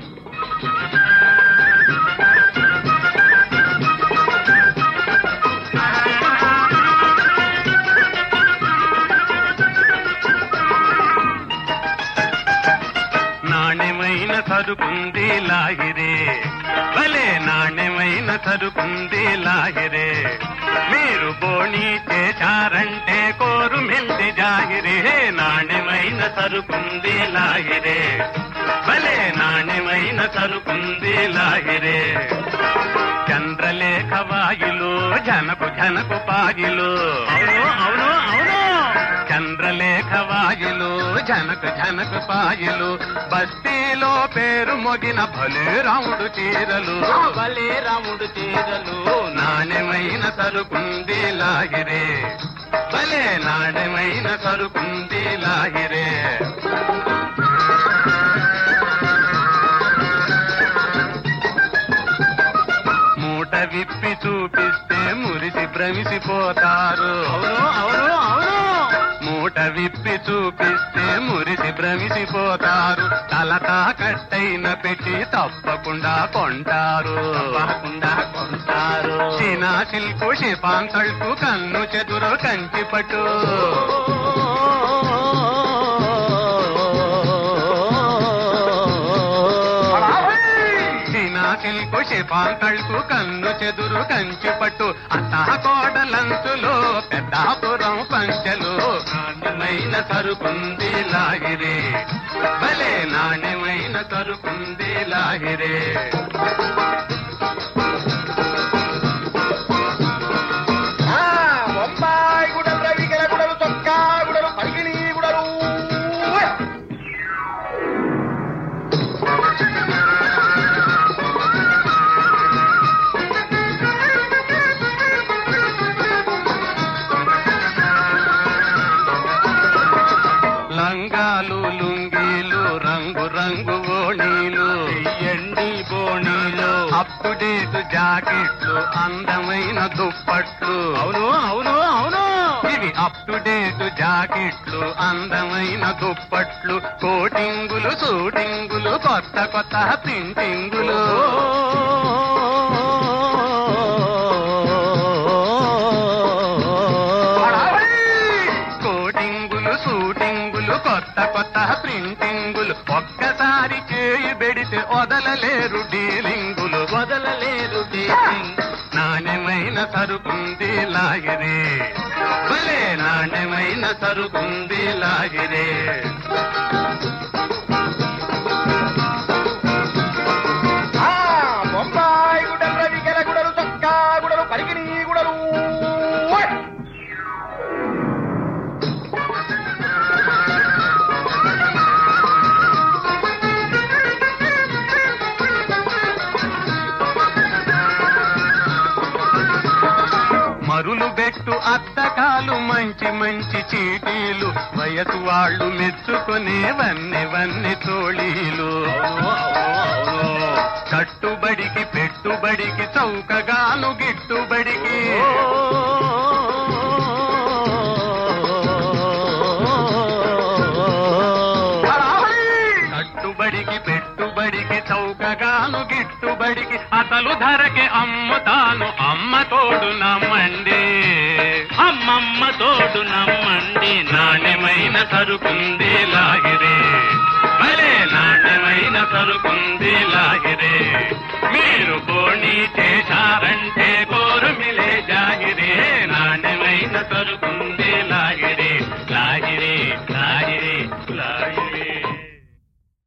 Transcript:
నాణ్యమైన సరుకుంది లాహిరే భలే నాణ్యమైన సరుకుంది లాహిరే మీరు బోణి చేశారంటే కోరు మెల్లి జాహిరే నాణ్యమైన సరుకుంది లాహిరే భలే నాణ్యమైన సరుకుంది లాహిరే చంద్రలేఖ వాయులు జనకు జనకు పాయులు అవును అవును అవును చంద్రలేఖ వాయులు జనకు జనకు పాయులు బస్తీలో పేరు మొగిన భలే రాముడు చీరలు భలే రాముడు చీరలు నాణ్యమైన సరుకుంది లాగిరే భలే నాణ్యమైన సరుకుంది లాగిరే మూట విప్పి చూపిస్తే మురిసి భ్రమిసిపోతారు అవును అవును అవును మూట విప్పి చూపిస్తే మురిసి భ్రమిసిపోతారు తలతా కట్టైన పెట్టి తప్పకుండా కొంటారు తప్పకుండా కొంటారు చీనా సిల్కు షిఫాన్ తడుకు కన్ను చెదురు కంచి పట్టు చీనా సిల్కు షిఫాన్ తడుకు కన్ను చెదురు కంచి పట్టు అత్తా కోడలంచులో పెద్దాపురం పంచలు నాణ్యమైన సరుకుంది లాగిరే భలే నాణ్యమైన సరుకుంది లాగిరే ఆ, బొంబాయి గుడలు రవికెల గుడలు చొక్కా గుడలు పరిగిణి గుడలు లంగాలు లుంగీలు రంగు రంగు ఓణీలు ఎండి బోణీలు అప్ టు డేట్ జాకెట్లు అందమైన దుప్పట్లు అవును అవును అవును ఇవి అప్ టు డేట్ జాకెట్లు అందమైన దుప్పట్లు కోటింగులు షూటింగులు కొత్త కొత్త ప్రింటింగులు కోటింగులు షూటింగులు కొత్త కొత్త ప్రింటింగులు ఒక్కసారి చేయి పెడితే వదలలేరు డీలింగులు వదలలేదు డేటింగ్ నాణ్యమైన సరుకుంది లాగిరే భలే నాణ్యమైన సరుకుంది లాగిరే ఆ, బొంబాయి గుడలు రవికెల గుడలు చొక్కా గుడలు పరిగిణి గుడలు మరులు బెట్టు అద్దకాలు మంచి మంచి చీటీలు వయసు వాళ్ళు మెచ్చుకునే వన్నె వన్నె తోళీలు కట్టుబడికి పెట్టుబడికి చౌకగాను గిట్టుబడికి కట్టుబడికి పెట్టుబడికి చౌకగాను గిట్టుబడికి అసలు ధరకి అమ్ముతాను అమ్మ తోడు నమ్మండి అమ్మమ్మ తోడు నమ్మండి నాణ్యమైన సరుకుంది లాగిరే భలే నాణ్యమైన సరుకుంది లాగిరే మీరు బోణి చేశారంటే కోరు మిలే జాగిరే నాణ్యమైన సరుకుంది లాగిరే